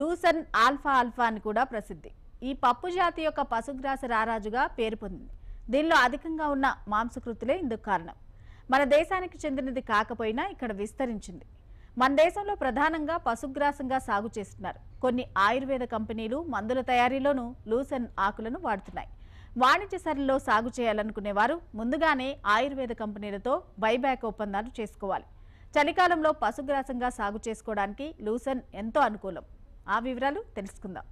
lucerne alpha alpha అని కూడా ప్రసిద్ధి ఈ పప్పు జాతి యొక్క పశుగ్రాస రారాజుగా పేరు పొందింది దీనిలో అధికంగా ఉన్న మాంసకృతులే ఇందుకు కారణం మన దేశానికి చెందినది కాకపోయినా ఇక్కడ విస్తరించింది మన దేశంలో ప్రధానంగా పశుగ్రాసంగా సాగు చేస్తున్నారు కొన్ని ఆయుర్వేద కంపెనీలు మందుల తయారీలోనూ లూసన్ ఆకులను వాడుతున్నాయి వాణిజ్య సరళిలో సాగు చేయాలనుకునే వారు ముందుగానే ఆయుర్వేద కంపెనీలతో బైబ్యాక్ ఒప్పందాలు చేసుకోవాలి చలికాలంలో పశుగ్రాసంగా సాగు చేసుకోవడానికి లూసన్ ఎంతో అనుకూలం ఆ వివరాలు తెలుసుకుందాం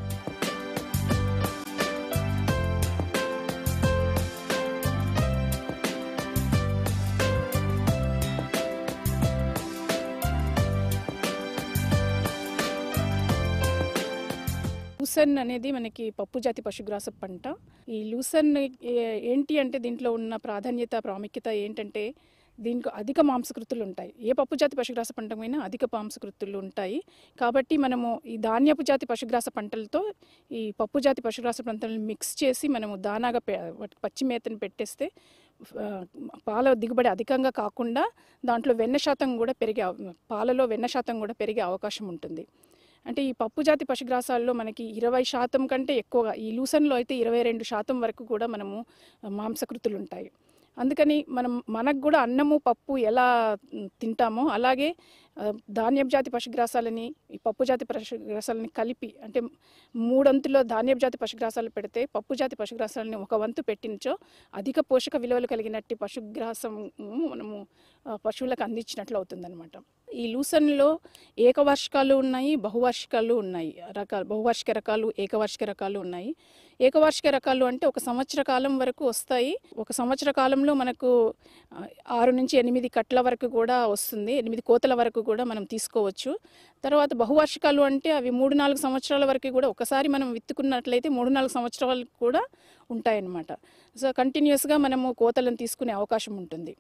లూసన్ అనేది మనకి పప్పు జాతి పశుగ్రాస పంట ఈ లూసన్ ఏ- ఏంటి అంటే దీంట్లో ఉన్న ప్రాధాన్యత ప్రాముఖ్యత ఏంటంటే దీనికి అధిక మాంసకృతులు ఉంటాయి ఏ పప్పు జాతి పశుగ్రాస పంట అయినా అధిక మాంసకృతులు ఉంటాయి కాబట్టి మనము ఈ ధాన్యపు జాతి పశుగ్రాస పంటలతో ఈ పప్పు జాతి పశుగ్రాస పంటలను మిక్స్ చేసి మనము దానాగా పె- వాటికి పచ్చి మేతను పెట్టేస్తే ఆ, పాల దిగుబడి అధికంగా కాకుండా దాంట్లో వెన్న శాతం కూడా పెరిగే అవ- పాలలో వెన్న శాతం కూడా పెరిగే అవకాశం ఉంటుంది అంటే ఈ పప్పు జాతి పశుగ్రాసాల్లో మనకి ఇరవై శాతం కంటే ఎక్కువగా ఈ లూసన్లో అయితే ఇరవై రెండు శాతం వరకు కూడా మనము మాంసకృతులు ఉంటాయి అందుకని మనం మనకు కూడా అన్నము పప్పు ఎలా మ్, తింటామో అలాగే ఆ, ధాన్యపు జాతి పశుగ్రాసాలని ఈ పప్పు జాతి పశుగ్రాసాలని కలిపి అంటే మూడొంతులో ధాన్యపు జాతి పశుగ్రాసాలు పెడితే పప్పు జాతి పశుగ్రాసాలని ఒక వంతు పెట్టించో అధిక పోషక విలువలు కలిగినట్టు పశుగ్రాసం మనము ఆ, పశువులకు అందించినట్లు అవుతుందన్నమాట ఈ లూసన్లో ఏకవార్షికాలు ఉన్నాయి బహువార్షికాలు ఉన్నాయి రకాలు బహువార్షిక రకాలు ఏకవార్షిక రకాలు ఉన్నాయి ఏకవార్షిక రకాలు అంటే ఒక సంవత్సర కాలం వరకు వస్తాయి ఒక సంవత్సర కాలంలో మనకు ఆ, ఆరు నుంచి ఎనిమిది కట్ల వరకు కూడా వస్తుంది ఎనిమిది కోతల వరకు కూడా మనం తీసుకోవచ్చు తర్వాత బహువార్షికాలు అంటే అవి మూడు నాలుగు సంవత్సరాల వరకు కూడా ఒకసారి మనం విత్తుకున్నట్లయితే మూడు నాలుగు సంవత్సరాలు కూడా ఉంటాయన్నమాట సో కంటిన్యూస్గా మనము కోతలను తీసుకునే అవకాశం ఉంటుంది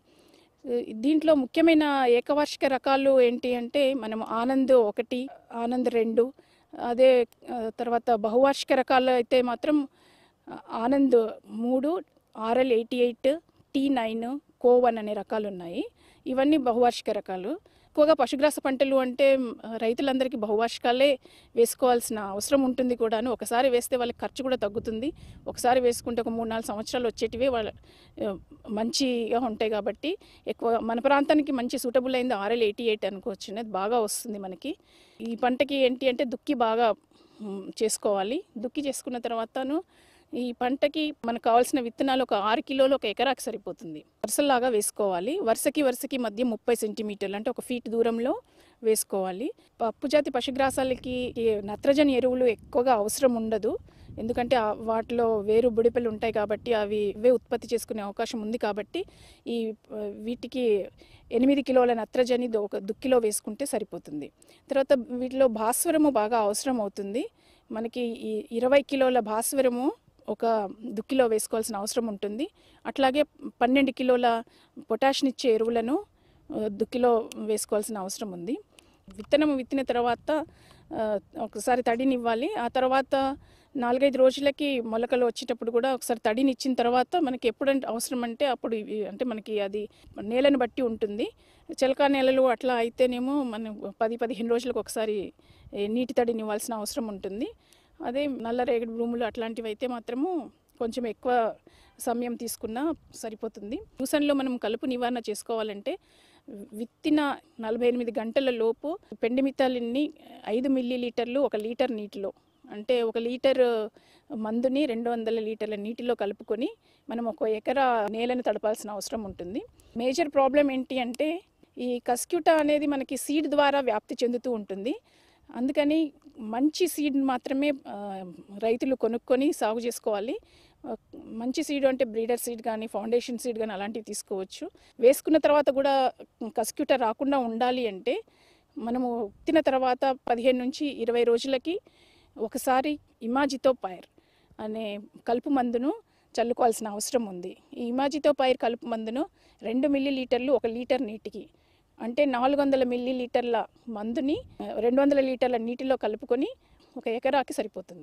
దీంట్లో ముఖ్యమైన ఏకవార్షిక రకాలు ఏంటి అంటే మనం ఆనంద్ ఒకటి ఆనంద్ రెండు అదే ఆ, తర్వాత బహువార్షిక రకాలు అయితే మాత్రం ఆ, ఆనంద్ మూడు RL eighty eight T nine co one అనే రకాలు ఉన్నాయి ఇవన్నీ బహువార్షిక రకాలు ఎక్కువగా పశుగ్రాస పంటలు అంటే మ్, రైతులందరికీ బహువార్షికాలే వేసుకోవాల్సిన అవసరం ఉంటుంది కూడాను ఒకసారి వేస్తే వాళ్ళకి ఖర్చు కూడా తగ్గుతుంది ఒకసారి వేసుకుంటే ఒక మూడు నాలుగు సంవత్సరాలు వచ్చేటివే వాళ్ళ ఆ, మంచిగా ఉంటాయి కాబట్టి ఎక్కువ మన ప్రాంతానికి మంచి సూటబుల్ అయింది ఆర్ఎల్ ఎయిటీ ఎయిట్ అనుకోవచ్చు అది బాగా వస్తుంది మనకి ఈ పంటకి ఏంటి అంటే దుక్కి బాగా మ్, చేసుకోవాలి దుక్కి చేసుకున్న తర్వాతను ఈ పంటకి మనకు కావాల్సిన విత్తనాలు ఒక ఆరు కిలోలు ఒక ఎకరాకి సరిపోతుంది వరుసలాగా వేసుకోవాలి వరుసకి వరుసకి మధ్య ముప్పై సెంటీమీటర్లు అంటే ఒక ఫీట్ దూరంలో వేసుకోవాలి పప్పు జాతి పశుగ్రాసాలకి ఈ నత్రజని ఎరువులు ఎక్కువగా అవసరం ఉండదు ఎందుకంటే ఆ వాటిలో వేరు బుడిపెలు ఉంటాయి కాబట్టి అవి ఇవే ఉత్పత్తి చేసుకునే అవకాశం ఉంది కాబట్టి ఈ ఆ, వీటికి ఎనిమిది కిలోల నత్రజని దో- ఒక దుక్కిలో వేసుకుంటే సరిపోతుంది తర్వాత వీటిలో భాస్వరము బాగా అవసరం అవుతుంది మనకి ఈ ఇరవై కిలోల భాస్వరము ఒక దుక్కిలో వేసుకోవాల్సిన అవసరం ఉంటుంది అట్లాగే పన్నెండు కిలోల పొటాషినిచ్చే ఎరువులను ఆ, దుక్కిలో వేసుకోవాల్సిన అవసరం ఉంది విత్తనం విత్తిన తర్వాత ఆ, ఒకసారి తడిని ఇవ్వాలి ఆ తర్వాత నాలుగైదు రోజులకి మొలకలు వచ్చేటప్పుడు కూడా ఒకసారి తడిని ఇచ్చిన తర్వాత మనకి ఎప్పుడంటే అవసరం అంటే అప్పుడు ఇవి అంటే మనకి అది నేలను బట్టి ఉంటుంది చిలకా నేలలు అట్లా అయితేనేమో మనం పది పదిహేను రోజులకు ఒకసారి ఏ, నీటి తడిని ఇవ్వాల్సిన అవసరం ఉంటుంది అదే నల్ల రేగడి భూములు అట్లాంటివి అయితే మాత్రము కొంచెం ఎక్కువ సమయం తీసుకున్నా సరిపోతుంది ట్యూషన్లో మనం కలుపు నివారణ చేసుకోవాలంటే విత్తిన నలభై ఎనిమిది గంటల లోపు పెండి మిత్తాలిని ఐదు మిల్లీ లీటర్లు ఒక లీటర్ నీటిలో అంటే ఒక లీటర్ మందుని రెండు వందల లీటర్ల నీటిలో కలుపుకొని మనం ఒక ఎకరా నేలను తడపాల్సిన అవసరం ఉంటుంది మేజర్ ప్రాబ్లం ఏంటి అంటే ఈ కస్క్యూటా అనేది మనకి సీడ్ ద్వారా వ్యాప్తి చెందుతూ ఉంటుంది అందుకని మంచి సీడ్ మాత్రమే ఆ, రైతులు కొనుక్కొని సాగు చేసుకోవాలి ఆ, మంచి సీడ్ అంటే బ్రీడర్ సీడ్ కానీ ఫౌండేషన్ సీడ్ కానీ అలాంటివి తీసుకోవచ్చు వేసుకున్న తర్వాత కూడా కస్క్యూట రాకుండా ఉండాలి అంటే మనము తిన తర్వాత పదిహేను నుంచి ఇరవై రోజులకి ఒకసారి ఇమాజితో పైర్ అనే కలుపు మందును చల్లుకోవాల్సిన అవసరం ఉంది ఈ ఇమాజితో పైర్ కలుపు మందును రెండు మిల్లీ లీటర్లు ఒక లీటర్ నీటికి అంటే నాలుగు వందల మిల్లీ లీటర్ల మందుని రెండు వందల లీటర్ల నీటిలో కలుపుకొని ఒక ఎకరాకి సరిపోతుంది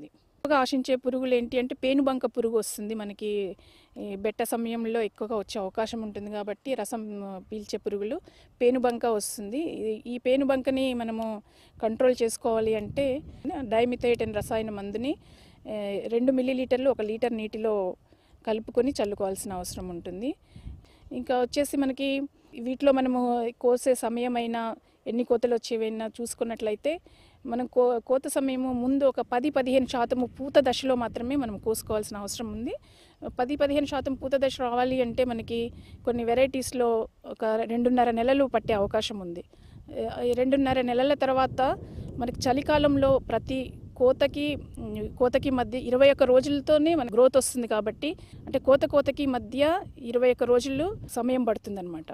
ఎక్కువగా ఆశించే పురుగులు ఏంటి అంటే పేనుబంక పురుగు వస్తుంది మనకి ఈ బెట్ట సమయంలో ఎక్కువగా వచ్చే అవకాశం ఉంటుంది కాబట్టి రసం ఆ, పీల్చే పురుగులు పేనుబంక వస్తుంది ఇది- ఈ పేనుబంకని మనము కంట్రోల్ చేసుకోవాలి అంటే డైమిథైట్ అనే రసాయన మందుని ఆ, రెండు మిల్లీలీటర్లు ఒక లీటర్ నీటిలో కలుపుకొని చల్లుకోవాల్సిన అవసరం ఉంటుంది ఇంకా వచ్చేసి మనకి వీటిలో మనము కోసే సమయమైనా ఎన్ని కోతలు వచ్చేవైనా చూసుకున్నట్లయితే మనం కో కోత సమయము ముందు ఒక పది పదిహేను శాతము పూత దశలో మాత్రమే మనం కోసుకోవాల్సిన అవసరం ఉంది పది పదిహేను శాతం పూత దశ రావాలి అంటే మనకి కొన్ని వెరైటీస్లో ఒక రెండున్నర నెలలు పట్టే అవకాశం ఉంది ఈ రెండున్నర నెలల తర్వాత మనకి చలికాలంలో ప్రతి కోతకి ఉమ్, కోతకి మధ్య ఇరవై ఒక్క రోజులతోనే మన గ్రోత్ వస్తుంది కాబట్టి అంటే కోత కోతకి మధ్య ఇరవై ఒక్క రోజులు సమయం పడుతుందన్నమాట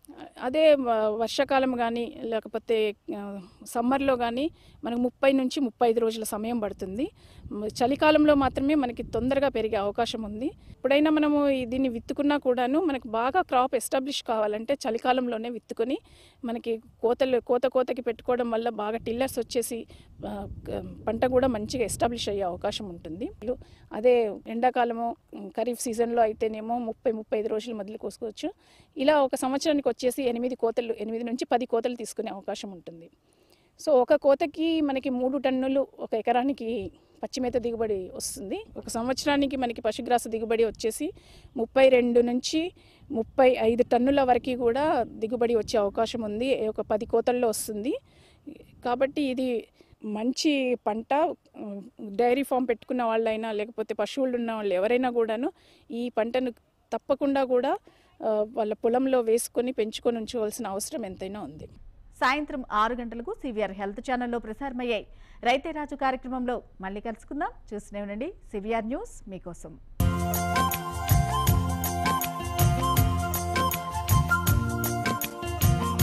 అదే వ- వర్షాకాలం కానీ లేకపోతే ఆ, సమ్మర్లో కానీ మనకు ముప్పై నుంచి ముప్పై ఐదు రోజుల సమయం పడుతుంది మ- చలికాలంలో మాత్రమే మనకి తొందరగా పెరిగే అవకాశం ఉంది ఎప్పుడైనా మనము ఈ- దీన్ని విత్తుకున్నా కూడాను మనకు బాగా క్రాప్ ఎస్టాబ్లిష్ కావాలంటే చలికాలంలోనే విత్తుకొని మనకి కోతలు కోత కోతకి పెట్టుకోవడం వల్ల బాగా టిల్లర్స్ వచ్చేసి ఆ, క- పంట కూడా మంచిగా ఎస్టాబ్లిష్ అయ్యే అవకాశం ఉంటుంది అదే ఎండాకాలము ఉమ్, ఖరీఫ్ సీజన్లో అయితేనేమో ముప్పై ముప్పై ఐదు రోజులు మొదలు కోసుకోవచ్చు ఇలా ఒక సంవత్సరానికి వచ్చేసి ఎనిమిది కోతలు ఎనిమిది నుంచి పది కోతలు తీసుకునే అవకాశం ఉంటుంది సో ఒక కోతకి మనకి మూడు టన్నులు ఒక ఎకరానికి పచ్చిమేత దిగుబడి వస్తుంది ఒక సంవత్సరానికి మనకి పశుగ్రాస దిగుబడి వచ్చేసి ముప్పై రెండు నుంచి ముప్పై ఐదు టన్నుల వరకు కూడా దిగుబడి వచ్చే అవకాశం ఉంది ఒక పది కోతల్లో వస్తుంది కాబట్టి ఇది మంచి పంట ఉమ్, డైరీ ఫామ్ పెట్టుకున్న వాళ్ళైనా లేకపోతే పశువులు ఉన్న వాళ్ళు ఎవరైనా కూడాను ఈ పంటను తప్పకుండా కూడా ఆ, వాళ్ళ పొలంలో వేసుకొని పెంచుకొని ఉంచుకోవాల్సిన అవసరం ఎంతైనా ఉంది సాయంత్రం ఆరు గంటలకు సివిఆర్ హెల్త్ ఛానల్లో ప్రసారమయ్యాయి రైతే రాజు కార్యక్రమంలో మళ్ళీ కలుసుకుందాం చూస్తూనే ఉండండి సివిఆర్ న్యూస్ మీకోసం